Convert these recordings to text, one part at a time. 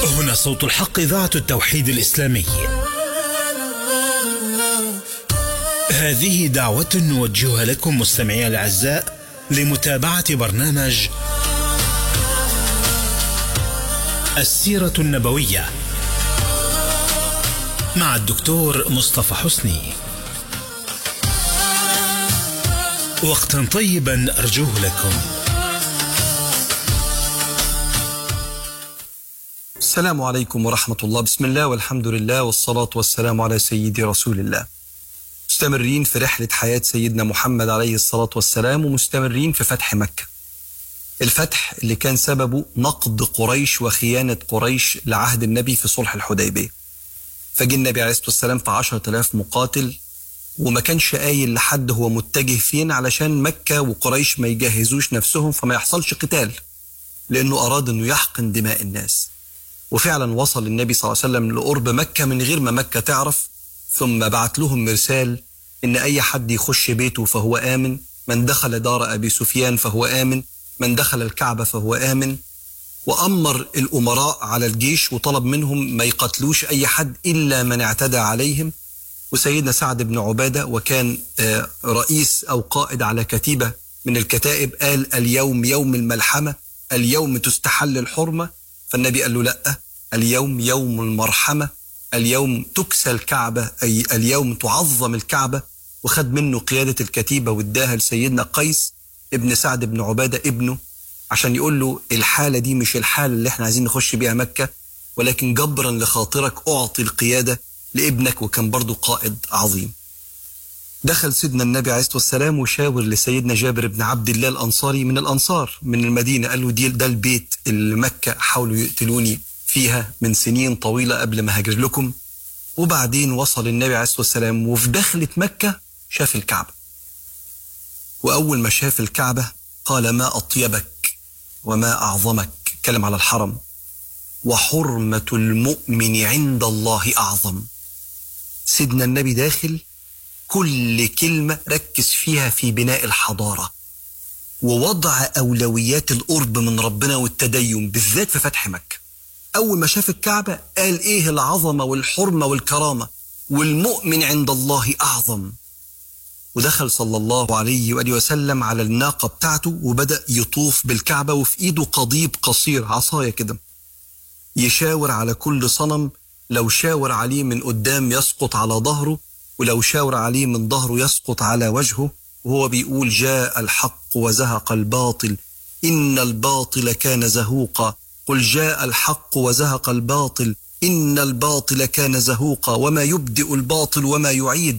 هنا صوت الحق إذاعة التوحيد الإسلامي هذه دعوة نوجهها لكم مستمعي الأعزاء لمتابعة برنامج السيرة النبوية مع الدكتور مصطفى حسني وقتا طيبا أرجوه لكم السلام عليكم ورحمة الله بسم الله والحمد لله والصلاة والسلام على سيدي رسول الله مستمرين في رحلة حياة سيدنا محمد عليه الصلاة والسلام ومستمرين في فتح مكة الفتح اللي كان سببه نقد قريش وخيانة قريش لعهد النبي في صلح الحديبية فجي النبي عليه الصلاة والسلام في عشرة آلاف مقاتل وما كانش قايل لحد هو متجه فين علشان مكة وقريش ما يجهزوش نفسهم فما يحصلش قتال لأنه أراد أنه يحقن دماء الناس وفعلا وصل النبي صلى الله عليه وسلم لقرب مكة من غير ما مكة تعرف ثم بعت لهم مرسال إن أي حد يخش بيته فهو آمن من دخل دار أبي سفيان فهو آمن من دخل الكعبة فهو آمن وأمر الأمراء على الجيش وطلب منهم ما يقتلوش أي حد إلا من اعتدى عليهم وسيدنا سعد بن عبادة وكان رئيس أو قائد على كتيبة من الكتائب قال اليوم يوم الملحمة اليوم تستحل الحرمة فالنبي قال له لأ اليوم يوم المرحمة اليوم تكسى الكعبة أي اليوم تعظم الكعبة وخد منه قيادة الكتيبة واداها لسيدنا قيس ابن سعد بن عبادة ابنه عشان يقول له الحالة دي مش الحالة اللي احنا عايزين نخش بيها مكة ولكن جبرا لخاطرك أعطي القيادة لابنك وكان برضه قائد عظيم دخل سيدنا النبي عليه الصلاة والسلام وشاور لسيدنا جابر بن عبد الله الأنصاري من الأنصار من المدينة قال له دي ده البيت اللي مكة حاولوا يقتلوني فيها من سنين طويلة قبل ما هاجر لكم وبعدين وصل النبي عليه الصلاة والسلام وفي دخلة مكة شاف الكعبة وأول ما شاف الكعبة قال ما أطيبك وما أعظمك كلم على الحرم وحرمة المؤمن عند الله أعظم سيدنا النبي داخل كل كلمة ركز فيها في بناء الحضارة ووضع أولويات القرب من ربنا والتدين بالذات في فتح مكة أول ما شاف الكعبة قال إيه العظمة والحرمة والكرامة والمؤمن عند الله أعظم ودخل صلى الله عليه وآله وسلم على الناقة بتاعته وبدأ يطوف بالكعبة وفي إيده قضيب قصير عصاية كده يشاور على كل صنم لو شاور عليه من قدام يسقط على ظهره ولو شاور عليه من ظهره يسقط على وجهه وهو بيقول جاء الحق وزهق الباطل إن الباطل كان زهوقا قل جاء الحق وزهق الباطل إن الباطل كان زهوقا وما يبدئ الباطل وما يعيد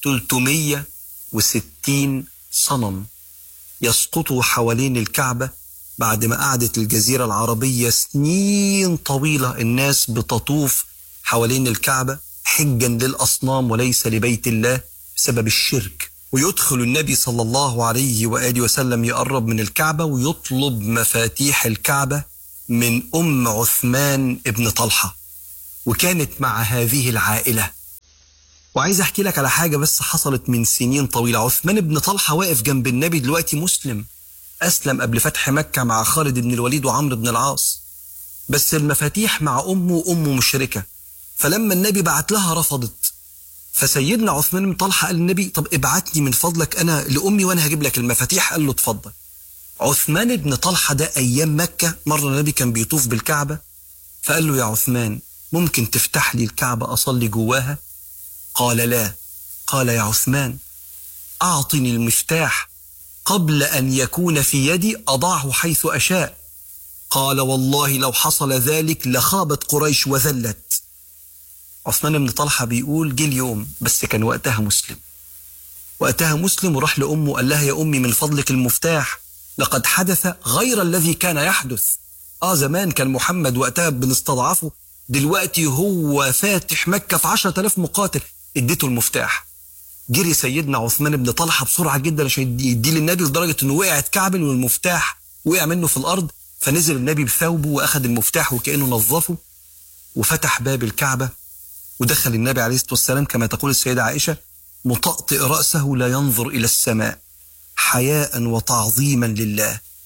360 صنم يسقطوا حوالين الكعبة بعد ما قعدت الجزيرة العربية سنين طويلة الناس بتطوف حوالين الكعبة حجا للأصنام وليس لبيت الله بسبب الشرك ويدخل النبي صلى الله عليه وآله وسلم يقرب من الكعبة ويطلب مفاتيح الكعبة من أم عثمان ابن طلحة وكانت مع هذه العائلة وعايز أحكي لك على حاجة بس حصلت من سنين طويلة عثمان بن طلحة واقف جنب النبي دلوقتي مسلم أسلم قبل فتح مكة مع خالد بن الوليد وعمرو بن العاص بس المفاتيح مع أمه وأمه مشركة فلما النبي بعت لها رفضت فسيدنا عثمان بن طلحة قال للنبي طب ابعتني من فضلك أنا لأمي وأنا هجيب لك المفاتيح قال له اتفضل عثمان بن طلحة ده أيام مكة مرة النبي كان بيطوف بالكعبة فقال له يا عثمان ممكن تفتح لي الكعبة أصلي جواها قال لا قال يا عثمان أعطني المفتاح قبل أن يكون في يدي أضعه حيث أشاء قال والله لو حصل ذلك لخابت قريش وذلت عثمان بن طلحة بيقول جه اليوم بس كان وقتها مسلم وقتها مسلم وراح لأمه قال لها يا أمي من فضلك المفتاح لقد حدث غير الذي كان يحدث آه زمان كان محمد وقتها بنستضعفه دلوقتي هو فاتح مكة في عشرة آلاف مقاتل اديته المفتاح جري سيدنا عثمان بن طلحة بسرعة جدا عشان يديه للنبي لدرجة انه وقع اتكعبل والمفتاح وقع منه في الأرض فنزل النبي بثوبه وأخذ المفتاح وكأنه نظفه وفتح باب الكعبة ودخل النبي عليه الصلاة والسلام كما تقول السيدة عائشة مطأطئ رأسه لا ينظر إلى السماء حياء وتعظيما لله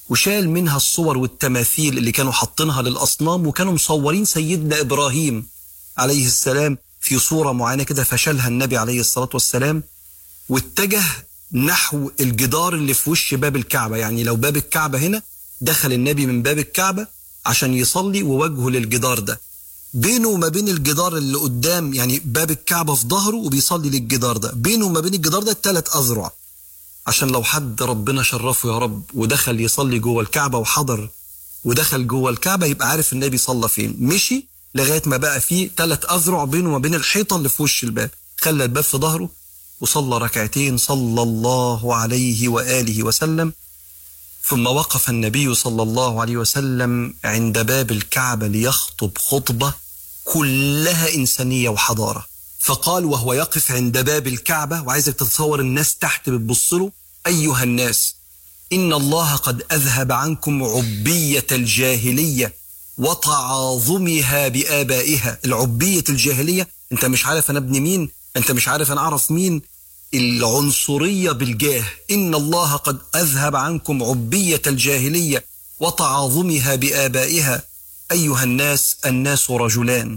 وشال منها الصور والتماثيل اللي كانوا حاطينها للأصنام وكانوا مصورين سيدنا إبراهيم عليه السلام في صورة معينة كده فشلها النبي عليه الصلاة والسلام واتجه نحو الجدار اللي في وش باب الكعبة يعني لو باب الكعبة هنا دخل النبي من باب الكعبة عشان يصلي ووجهه للجدار ده بينه وما بين الجدار اللي قدام يعني باب الكعبة في ظهره وبيصلي للجدار ده بينه وما بين الجدار ده ثلاث أذرع عشان لو حد ربنا شرفه يا رب ودخل يصلي جوه الكعبة وحضر ودخل جوه الكعبة يبقى عارف النبي صلى فين مشي لغاية ما بقى فيه ثلاث أذرع بينه وما بين الحيطة اللي في وش الباب خلى الباب في ظهره وصلى ركعتين صلى الله عليه وآله وسلم ثم وقف النبي صلى الله عليه وسلم عند باب الكعبة ليخطب خطبة كلها إنسانية وحضارة فقال وهو يقف عند باب الكعبة وعايزك تتصور الناس تحت بتبص له أيها الناس إن الله قد أذهب عنكم عبية الجاهلية وتعاظمها بآبائها العبية الجاهلية أنت مش عارف أنا ابن مين أنت مش عارف أنا أعرف مين العنصرية بالجاه إن الله قد أذهب عنكم عبية الجاهلية وتعاظمها بآبائها أيها الناس الناس رجلان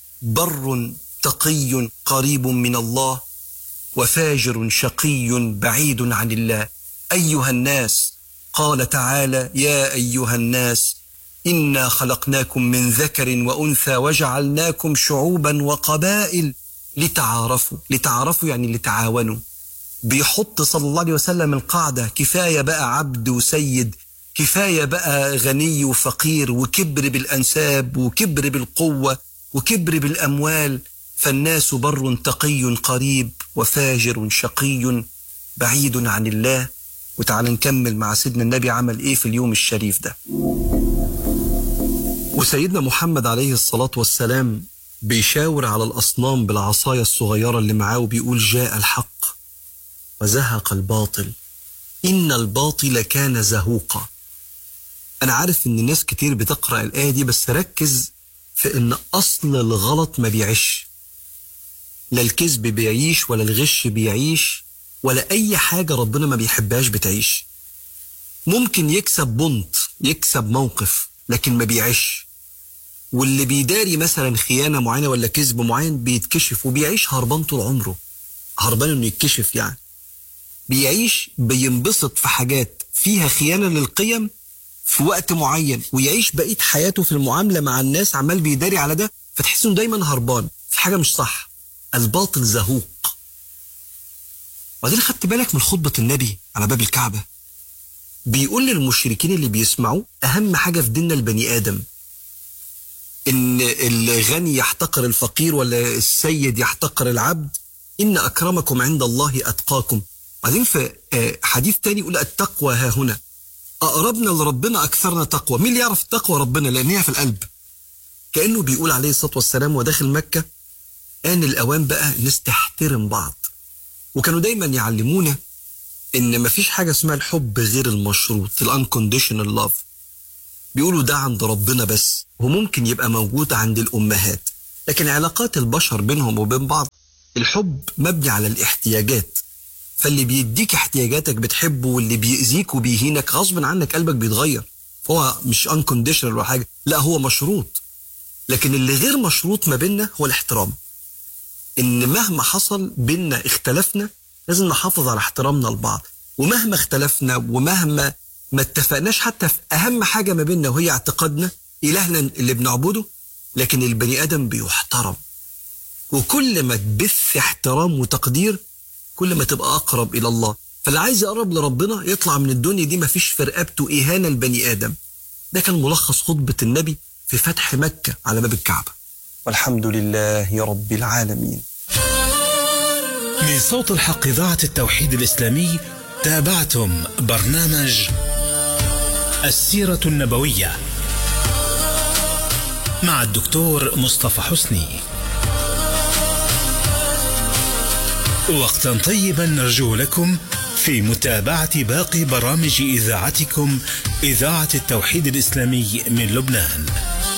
بر تقي قريب من الله وفاجر شقي بعيد عن الله أيها الناس قال تعالى يا أيها الناس إنا خلقناكم من ذكر وأنثى وجعلناكم شعوبا وقبائل لتعارفوا لتعارفوا يعني لتعاونوا بيحط صلى الله عليه وسلم القاعدة كفاية بقى عبد وسيد كفاية بقى غني وفقير وكبر بالأنساب وكبر بالقوة وكبر بالأموال فالناس بر تقي قريب وفاجر شقي بعيد عن الله وتعال نكمل مع سيدنا النبي عمل ايه في اليوم الشريف ده وسيدنا محمد عليه الصلاة والسلام بيشاور على الأصنام بالعصاية الصغيرة اللي معاه وبيقول جاء الحق وزهق الباطل إن الباطل كان زهوقا أنا عارف إن ناس كتير بتقرأ الآية دي بس ركز في إن أصل الغلط ما بيعيش لا الكذب بيعيش ولا الغش بيعيش ولا أي حاجة ربنا ما بيحبهاش بتعيش ممكن يكسب بنط يكسب موقف لكن ما بيعيش واللي بيداري مثلا خيانة معينة ولا كذب معين بيتكشف وبيعيش هربان طول عمره هربان انه يتكشف يعني بيعيش بينبسط في حاجات فيها خيانة للقيم في وقت معين ويعيش بقية حياته في المعاملة مع الناس عمال بيداري على ده فتحس انه دايما هربان في حاجة مش صح الباطل زهوق وبعدين خدت بالك من خطبة النبي على باب الكعبة بيقول للمشركين اللي بيسمعوه أهم حاجة في ديننا البني آدم إن الغني يحتقر الفقير ولا السيد يحتقر العبد إن أكرمكم عند الله أتقاكم بعدين في حديث تاني يقول التقوى ها هنا أقربنا لربنا أكثرنا تقوى مين اللي يعرف التقوى ربنا لأن هي في القلب كأنه بيقول عليه الصلاة والسلام وداخل مكة آن الأوان بقى الناس تحترم بعض وكانوا دايما يعلمونا إن مفيش حاجة اسمها الحب غير المشروط الانكونديشنال لاف بيقولوا ده عند ربنا بس وممكن يبقى موجود عند الأمهات لكن علاقات البشر بينهم وبين بعض الحب مبني على الاحتياجات فاللي بيديك احتياجاتك بتحبه واللي بيأذيك وبيهينك غصب عنك قلبك بيتغير فهو مش انكونديشنال ولا حاجه لا هو مشروط لكن اللي غير مشروط ما بيننا هو الاحترام ان مهما حصل بيننا اختلفنا لازم نحافظ على احترامنا لبعض ومهما اختلفنا ومهما ما اتفقناش حتى في اهم حاجه ما بيننا وهي اعتقادنا الهنا اللي بنعبده لكن البني ادم بيحترم وكل ما تبث احترام وتقدير كل ما تبقى اقرب الى الله فاللي عايز يقرب لربنا يطلع من الدنيا دي مفيش في رقبته اهانه لبني ادم ده كان ملخص خطبه النبي في فتح مكه على باب الكعبه والحمد لله رب العالمين من صوت الحق إذاعة التوحيد الإسلامي تابعتم برنامج السيرة النبوية مع الدكتور مصطفى حسني وقتا طيبا نرجو لكم في متابعة باقي برامج إذاعتكم إذاعة التوحيد الإسلامي من لبنان